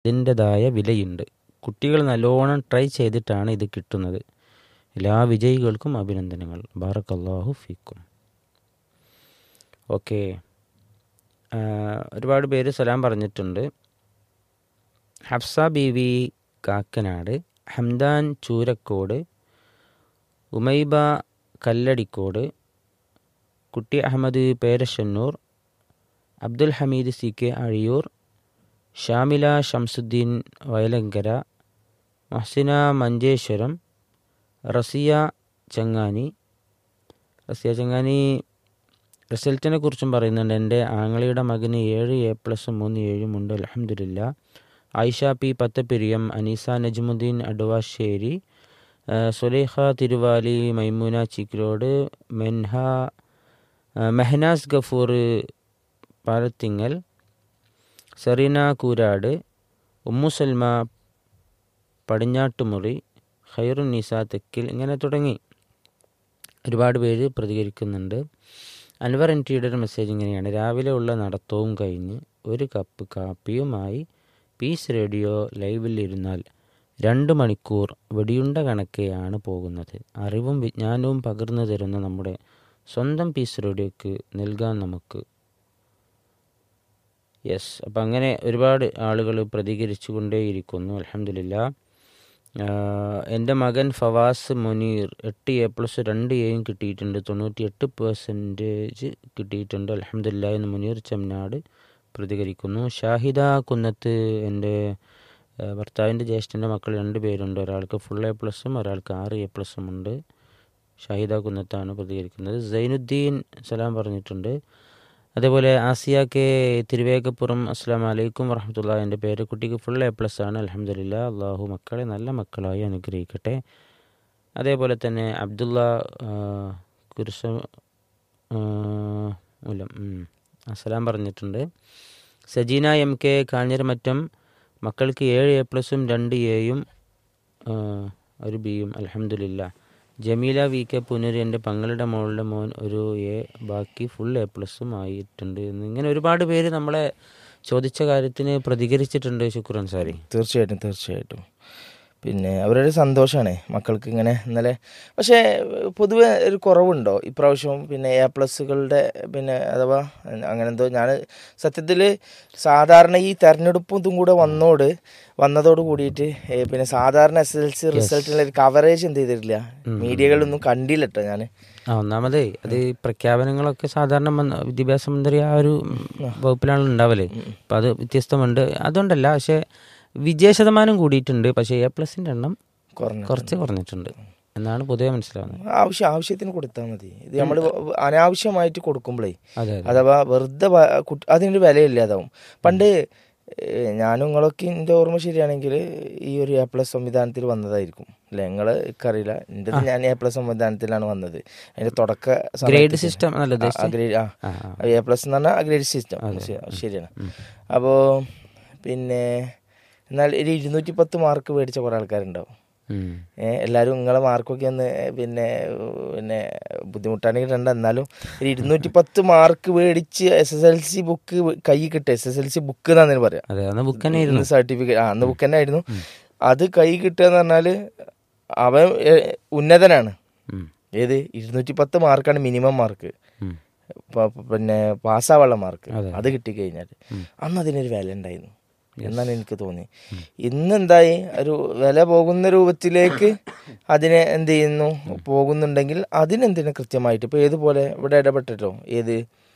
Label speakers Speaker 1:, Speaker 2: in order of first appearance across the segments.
Speaker 1: അതിൻ്റെതായ വിലയുണ്ട് കുട്ടികൾ നല്ലോണം ട്രൈ ചെയ്തിട്ടാണ് ഇത് കിട്ടുന്നത് എല്ലാ വിജയികൾക്കും അഭിനന്ദനങ്ങൾ ബാറക്കല്ലാഹു ഫീക്കും ഓക്കെ ഒരുപാട് പേര് സലാം പറഞ്ഞിട്ടുണ്ട് ഹഫ്സ ബീവി കാക്കനാട് ഹംദാൻ ചൂരക്കോട് ഉമൈബ കല്ലടിക്കോട് കുട്ടി അഹമ്മദ് പേരശന്നൂർ അബ്ദുൽ ഹമീദ് സി കെ അഴിയൂർ ഷാമില ഷംസുദ്ദീൻ വയലങ്കര മഹ്സിന മഞ്ചേശ്വരം റസിയ ചങ്ങാനി റസിയ ചങ്ങാനി റിസൾട്ടിനെ കുറിച്ചും പറയുന്നുണ്ട് എൻ്റെ ആങ്ങളയുടെ മകന് ഏഴ് എ പ്ലസും മൂന്ന് ഏഴും ഉണ്ട് അലഹമില്ല ആയിഷ പി പത്തപ്പിരിയം അനീസ നജ്മുദ്ദീൻ അഡ്വാശ്ശേരി സുലേഖ തിരുവാലി മൈമൂന ചിക്രോഡ് മെൻഹ മെഹനാസ് ഗഫൂർ പാലത്തിങ്ങൽ സെറീന കൂരാട് ഉമ്മു സൽമ പടിഞ്ഞാട്ടുമുറി ഖൈറുൻ നിസ തെക്കിൽ ഇങ്ങനെ തുടങ്ങി ഒരുപാട് പേര് പ്രതികരിക്കുന്നുണ്ട് അൻവർ എൻ ടിയുടെ ഒരു മെസ്സേജ് ഇങ്ങനെയാണ് രാവിലെ ഉള്ള നടത്തവും കഴിഞ്ഞ് ഒരു കപ്പ് കാപ്പിയുമായി പീസ് റേഡിയോ ലൈവിൽ ഇരുന്നാൽ രണ്ട് മണിക്കൂർ വെടിയുണ്ട കണക്കെയാണ് പോകുന്നത് അറിവും വിജ്ഞാനവും പകർന്നു തരുന്ന നമ്മുടെ സ്വന്തം പീസ് റേഡിയോക്ക് നൽകാൻ നമുക്ക് യെസ് അപ്പം അങ്ങനെ ഒരുപാട് ആളുകൾ പ്രതികരിച്ചു കൊണ്ടേയിരിക്കുന്നു അലഹമില്ല എൻ്റെ മകൻ ഫവാസ് മുനീർ എട്ട് എ പ്ലസ് രണ്ട് എയും കിട്ടിയിട്ടുണ്ട് തൊണ്ണൂറ്റി എട്ട് പെർസെൻറ്റേജ് കിട്ടിയിട്ടുണ്ട് അലഹമില്ല എന്ന് മുനീർ ചെമ്മനാട് പ്രതികരിക്കുന്നു ഷാഹിദ കുന്നത്ത് എൻ്റെ ഭർത്താവിൻ്റെ ജ്യേഷ്ഠൻ്റെ മക്കൾ രണ്ട് പേരുണ്ട് ഒരാൾക്ക് ഫുൾ എ പ്ലസും ഒരാൾക്ക് ആറ് എ പ്ലസും ഉണ്ട് ഷാഹിദ കുന്നത്താണ് പ്രതികരിക്കുന്നത് സൈനുദ്ദീൻ സലാം പറഞ്ഞിട്ടുണ്ട് അതേപോലെ ആസിയ കെ തിരുവേഗപ്പുറം അസ്സാം വലൈക്കും വറഹമത്തുള്ള എൻ്റെ പേര് കുട്ടിക്ക് ഫുൾ എ പ്ലസ് ആണ് അലഹമില്ല അള്ളാഹു മക്കളെ നല്ല മക്കളായി അനുഗ്രഹിക്കട്ടെ അതേപോലെ തന്നെ അബ്ദുള്ള കുരുസ മൂലം അസ്സലാം പറഞ്ഞിട്ടുണ്ട് സജീന എം കെ കാഞ്ഞിരമറ്റം മക്കൾക്ക് ഏഴ് എ പ്ലസും രണ്ട് എയും ഒരു ബിയും അലഹമില്ല ജമീല വി കെ പുനര് എൻ്റെ പങ്ങളുടെ മോളുടെ മോൻ ഒരു എ ബാക്കി ഫുൾ എ പ്ലസും ആയിട്ടുണ്ട് എന്ന് ഇങ്ങനെ ഒരുപാട് പേര് നമ്മളെ ചോദിച്ച കാര്യത്തിന് പ്രതികരിച്ചിട്ടുണ്ട് ശുക്രൻ സാരി
Speaker 2: തീർച്ചയായിട്ടും തീർച്ചയായിട്ടും പിന്നെ അവരൊരു സന്തോഷമാണ് മക്കൾക്ക് ഇങ്ങനെ ഇന്നലെ പക്ഷേ പൊതുവെ ഒരു കുറവുണ്ടോ ഇപ്രാവശ്യം പിന്നെ എ പ്ലസുകളുടെ പിന്നെ അഥവാ അങ്ങനെ എന്തോ ഞാൻ സത്യത്തിൽ സാധാരണ ഈ തെരഞ്ഞെടുപ്പും ഇതും കൂടെ വന്നോട് വന്നതോട് കൂടിയിട്ട് പിന്നെ സാധാരണ എസ് എൽ സി റിസൾട്ടിനുള്ള ഒരു കവറേജ് എന്ത് ചെയ്തിട്ടില്ല മീഡിയകളിലൊന്നും കണ്ടില്ല കേട്ടോ ഞാൻ
Speaker 1: ആ ഒന്നാമതേ അത് പ്രഖ്യാപനങ്ങളൊക്കെ സാധാരണ വിദ്യാഭ്യാസ മന്ത്രി ആ ഒരു വകുപ്പിലാണ് ഉണ്ടാവല്ലേ അപ്പം അത് വ്യത്യസ്തമുണ്ട് അതുകൊണ്ടല്ല പക്ഷേ വിജയ ശതമാനം കൂടിയിട്ടുണ്ട് പക്ഷേ എ പ്ലസിന്റെ എണ്ണം കുറച്ച് കുറഞ്ഞിട്ടുണ്ട് എന്നാണ് പൊതുവെ മനസ്സിലാവുന്നത്
Speaker 2: ആവശ്യം ആവശ്യത്തിന് കൊടുത്താൽ മതി ഇത് നമ്മൾ അനാവശ്യമായിട്ട് കൊടുക്കുമ്പോഴേ
Speaker 1: അതെ
Speaker 2: അഥവാ വെറുതെ അതിനൊരു വിലയില്ലാതാവും പണ്ട് ഞാനും നിങ്ങളൊക്കെ എൻ്റെ ഓർമ്മ ശരിയാണെങ്കിൽ ഈ ഒരു എ പ്ലസ് സംവിധാനത്തിൽ വന്നതായിരിക്കും അല്ലെ നിങ്ങൾ എനിക്കറിയില്ല എൻ്റെ ഞാൻ എ പ്ലസ് സംവിധാനത്തിലാണ് വന്നത് അതിന്റെ തുടക്ക
Speaker 1: ഗ്രേഡ് സിസ്റ്റം
Speaker 2: ഗ്രേഡ് ആ എ പ്ലസ് എന്ന് പറഞ്ഞാൽ ഗ്രേഡ് സിസ്റ്റം ശരിയാണ് അപ്പോൾ പിന്നെ എന്നാൽ ഒരു ഇരുന്നൂറ്റി പത്ത് മാർക്ക് മേടിച്ച കുറേ ആൾക്കാരുണ്ടാവും എല്ലാവരും നിങ്ങളെ മാർക്കൊക്കെ ഒന്ന് പിന്നെ പിന്നെ ബുദ്ധിമുട്ടാണെങ്കിൽ രണ്ട് എന്നാലും ഒരു ഇരുന്നൂറ്റി പത്ത് മാർക്ക് മേടിച്ച് S S L C book കൈ കിട്ടുക S S L C book എന്നാണ് പറയാം
Speaker 1: ബുക്ക് തന്നെ
Speaker 2: സർട്ടിഫിക്കറ്റ് ആ അന്ന് ബുക്ക് തന്നെ ആയിരുന്നു അത് കൈ കിട്ടുക എന്ന് പറഞ്ഞാൽ അവൻ ഉന്നതനാണ് ഏത് ഇരുന്നൂറ്റി പത്ത് മാർക്കാണ് മിനിമം മാർക്ക് പിന്നെ പാസ്സാവാനുള്ള മാർക്ക് അത് കിട്ടിക്കഴിഞ്ഞാൽ അന്ന് അതിനൊരു വില ഉണ്ടായിരുന്നു എന്നാണ് എനിക്ക് തോന്നി ഇന്ന് എന്തായി ഒരു വില പോകുന്ന രൂപത്തിലേക്ക് അതിനെ എന്ത് ചെയ്യുന്നു പോകുന്നുണ്ടെങ്കിൽ അതിനെന്തിനു കൃത്യമായിട്ട് ഇപ്പോൾ ഏതുപോലെ ഇവിടെ ഇടപെട്ടല്ലോ ഏത്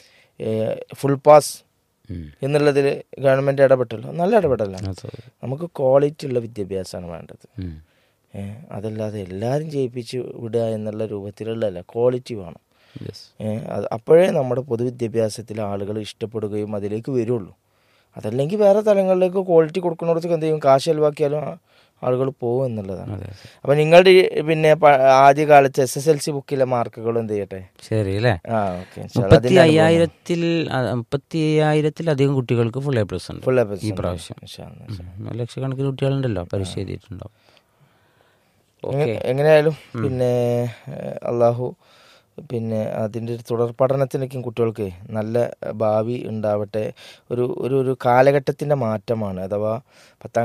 Speaker 2: ഫുൾ പാസ് എന്നുള്ളതിൽ ഗവൺമെന്റ് ഇടപെട്ടല്ലോ നല്ല ഇടപെടല്ല നമുക്ക് ക്വാളിറ്റി ഉള്ള വിദ്യാഭ്യാസമാണ് വേണ്ടത് അതല്ലാതെ എല്ലാവരും ജയിപ്പിച്ച് വിടുക എന്നുള്ള രൂപത്തിലുള്ളതല്ല ക്വാളിറ്റി വേണം അപ്പോഴേ നമ്മുടെ പൊതുവിദ്യാഭ്യാസത്തിൽ ആളുകൾ ഇഷ്ടപ്പെടുകയും അതിലേക്ക് വരുള്ളൂ അതല്ലെങ്കിൽ വേറെ തലങ്ങളിലേക്ക് ക്വാളിറ്റി കൊടുക്കുന്നിടത്തൊക്കെ എന്ത് ചെയ്യും കാശ് ചെലവാക്കിയാലും ആളുകൾ പോകും എന്നുള്ളതാണ് അപ്പൊ നിങ്ങളുടെ പിന്നെ ആദ്യകാലത്ത് എസ് എസ് എൽ സി ബുക്കിലെ മാർക്കുകൾ എന്ത് ചെയ്യട്ടെ
Speaker 1: ശരി അല്ലേ
Speaker 2: ആ ഓക്കെ
Speaker 1: മുപ്പത്തി അയ്യായിരത്തിൽ മുപ്പത്തി അയ്യായിരത്തിലധികം കുട്ടികൾക്ക് ഫുൾ എ പ്ലസ് ഉണ്ട്
Speaker 2: ഫുൾ എ പ്ലസ്
Speaker 1: ഈ പ്രാവശ്യം ലക്ഷക്കണക്കിന് കുട്ടികളുണ്ടല്ലോ പരീക്ഷ എഴുതിയിട്ടുണ്ടാവും
Speaker 2: എങ്ങനെയായാലും പിന്നെ അള്ളാഹു പിന്നെ അതിൻ്റെ ഒരു തുടർ പഠനത്തിനൊക്കെയും കുട്ടികൾക്ക് നല്ല ഭാവി ഉണ്ടാവട്ടെ ഒരു ഒരു ഒരു കാലഘട്ടത്തിൻ്റെ മാറ്റമാണ് അഥവാ പത്താം